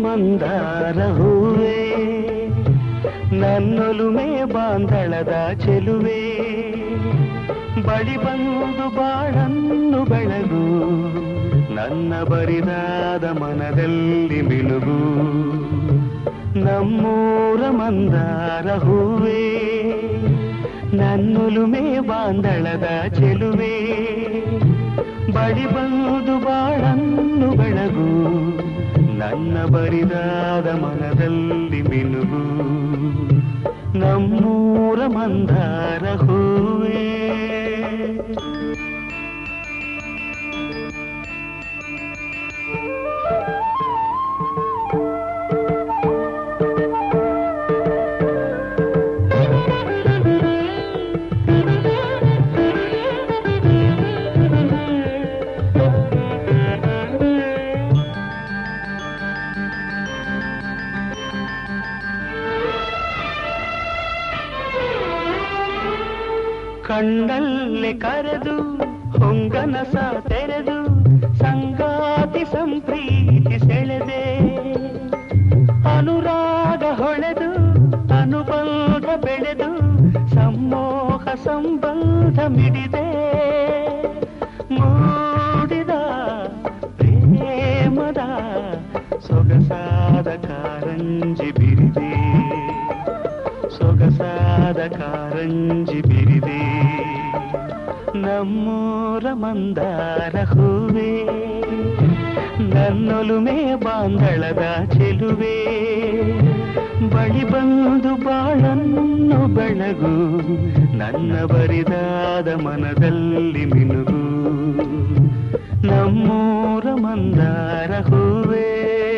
ಮಂದಾರ ಹೂವೇ ನನ್ನೊಲುಮೆ ಬಾಂಧಳದ ಚೆಲುವೆ ಬಳಿ ಬಂದು ಬಾಳನ್ನು ಬೆಳಗು ನನ್ನ ಬರಿದಾದ ಮನದಲ್ಲಿ ಮಿನುಗು ನಮ್ಮೂರ ಮಂದಾರ ಹೂವೇ ನನ್ನೊಲುಮೆ ಬಾಂಧಳದ ಚೆಲುವೆ ಬಳಿ ಬಂದು ಬಾಳನ್ನು ಬೆಳಗು ನನ್ನ ಬರಿದಾದ ಮನದಲ್ಲಿ ಮಿನುಗು ನಮ್ಮೂರ ಮಂದಾರ ಹೂವೇ ಕಣ್ಣಲ್ಲಿ ಕರೆದು ಹೊಂಗನಸ ತೆರೆದು ಸಂಗಾತಿ ಸಂಪ್ರೀತಿ ಸೆಳೆದೆ ಅನುರಾಗ ಹೊಳೆದು ಅನುಬಂಧ ಬೆಳೆದು ಸಮ್ಮೋಹ ಸಂಬಂಧ ಮಿಡಿದೆ ಮೂಡಿದ ಪ್ರೇಮದ ಸೊಗಸಾದ ಕಾರಂಜಿ ಬಿರಿದೆ ಸೊಗಸಾದ ಕಾರಂಜಿ ಬಿರಿದೆ ನಮ್ಮೂರ ಮಂದಾರ ಹೂವೇ ನನ್ನೊಲುಮೆ ಬಾಂಧಳದ ಚೆಲುವೆ ಬಳಿ ಬಂದು ಬಾಳನ್ನು ಬೆಳಗು ನನ್ನ ಬರಿದಾದ ಮನದಲ್ಲಿ ಮಿನುಗು ನಮ್ಮೂರ ಮಂದಾರ ಹೂವೇ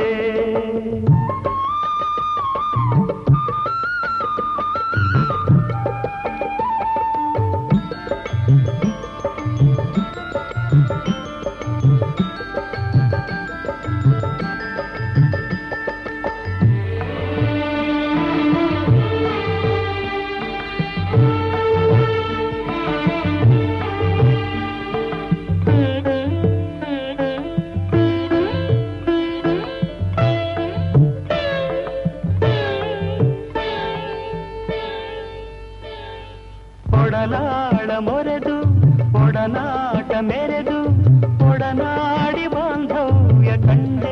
ಒಡಲಾಳ ಮೊರೆದು ಒಡನಾಟ ಮೆರೆದು ಒಡನಾಡಿ ಬಾಂಧವ್ಯ ಕಂಡೆ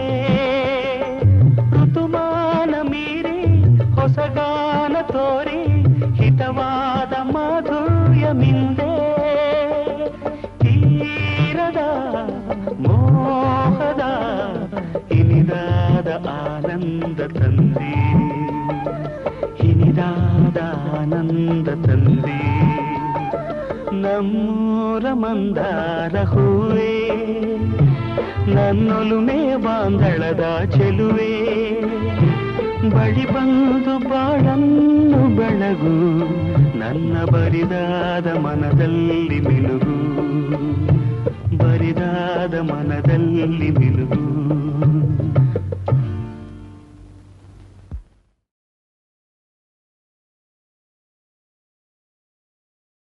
ಋತುಮಾನ ಮೀರಿ ಹೊಸಗಾನ ತೋರಿ ಹಿತವಾದ ಮಾಧುರ್ಯ ಮಿಂದೆ ತೀರದ ಮೋಹದ ಇನಿದಾದ ಆನಂದ ತಂದೆ ಹಿನಿದಾದ ಆನಂದ ತಂದೆ ನಮ್ಮೂರ ಮಂದಾರ ಹೂವೇ ನನ್ನೊಲುಮೆ ಬಾಂಧಳದ ಚೆಲುವೆ ಬಳಿ ಬಂದು ಬಾಳನ್ನು ಬೆಳಗು ನನ್ನ ಬರಿದಾದ ಮನದಲ್ಲಿ ಮಿನುಗು ಬರಿದಾದ ಮನದಲ್ಲಿ ಮಿನುಗು